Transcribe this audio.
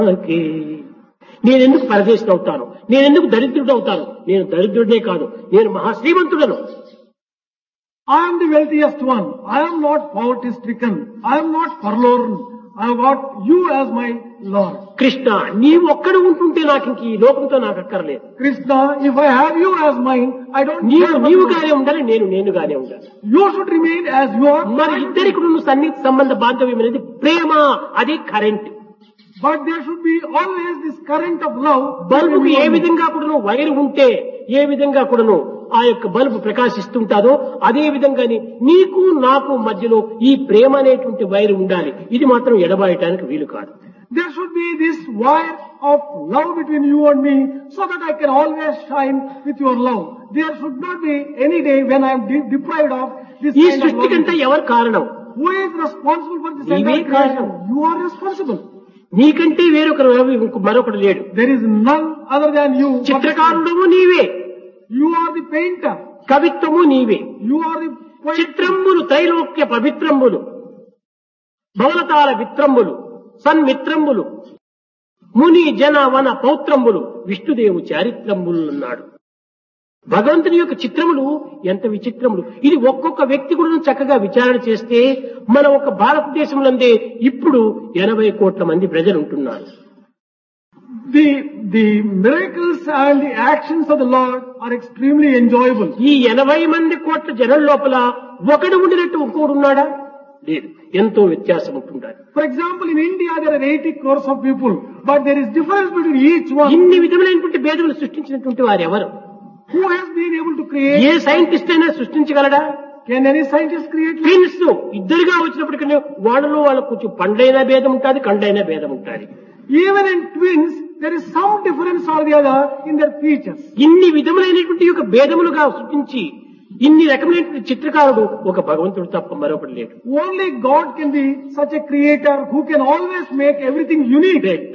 Okay నేనెందుకు పరదేశం అవుతాను నేనెందుకు దరిద్రుడు అవుతాను నేను దరిద్రుడినే కాదు నేను మహాశ్రీమంతుడను I am the wealthiest one. I am not poverty stricken. I am not forlorn. I have got you as my Lord. Krishna నీవు ఒక్కడ ఉంటుంటే నాకు ఇంక ఈ లోకంతో నాకు అక్కర్లేదు Krishna, if I have you as mine, I don't నీవు care about నీవుగానే you. ఉండాలి నేను నేనుగానే ఉండాలి You should remain as you are. మరి ఇద్దరికి ఉన్న సన్నిహిత సంబంధ బాంధవ్యం అనేది ప్రేమ అది current But there should be always this current of love. బల్బుకు between a you and me. విధంగా కూడాను వైర్ ఉంటే ఏ విధంగా కూడాను ఆ యొక్క బల్బు ప్రకాశిస్తుంటాదో అదే విధంగాని నీకు నాకు మధ్యలో ఈ ప్రేమ అనేటువంటి వైర్ ఉండాలి ఇది మాత్రం ఎడబాయటానికి వీలు కాదు There should be this wire of love between you and me so that I can always shine with your love. There should not be any day when I am de- deprived of this ఈ kind of సృష్టి love. కంటే ఎవరు కారణం Who is responsible for this నీవే entire creation? కారణం. You are responsible. నీకంటే వేరొకరు ఇంకొక మరొకడు లేడు There is none other than you. చిత్రకారుడము నీవే You are the painter. కవిత్వము నీవే You are the poet. చిత్రంబులు త్రైలోక్య పవిత్రంబులు భవనతార విత్రంబులు సన్మిత్రంబులు ముని జన వన పౌత్రంబులు విష్ణుదేవు చారిత్రంబులు అన్నాడు భగవంతుని యొక్క చిత్రములు ఎంత విచిత్రములు ఇది ఒక్కొక్క వ్యక్తి కూడా చక్కగా విచారణ చేస్తే మన ఒక భారతదేశంలోందే ఇప్పుడు ఎనభై కోట్ల మంది ప్రజలు ఉంటున్నారు The, the miracles and the actions of the Lord are extremely enjoyable. ఈ ఎనభై మంది కోట్ల జనం లోపల ఒకడు ఉండినట్టు ఇంకోడు ఉన్నాడా లేదు ఎంతో వ్యత్యాసం ఉంటుండాలి For example, in India there are 80 crores of people, but there is difference between each one. ఇన్ని విధములైనటువంటి భేదములు సృష్టించినటువంటి వారు ఎవరు Who has been able to create? A scientist అయినా సృష్టించగలడా Can any scientist create? life? Twins ఇద్దరుగా వచ్చినప్పటికీ వాళ్ళలో వాళ్ళకు కొంచెం పండైన భేదం ఉంటుంది కండైన భేదం ఉంటుంది Even in twins, there is some difference or the other in their features. ఇన్ని విధములైనటువంటి యొక్క భేదములుగా సృష్టించి ఇన్ని రకమైనటువంటి చిత్రకారుడు ఒక భగవంతుడు తప్ప మరొకటి లేడు Only God can be such a creator who can always make everything unique.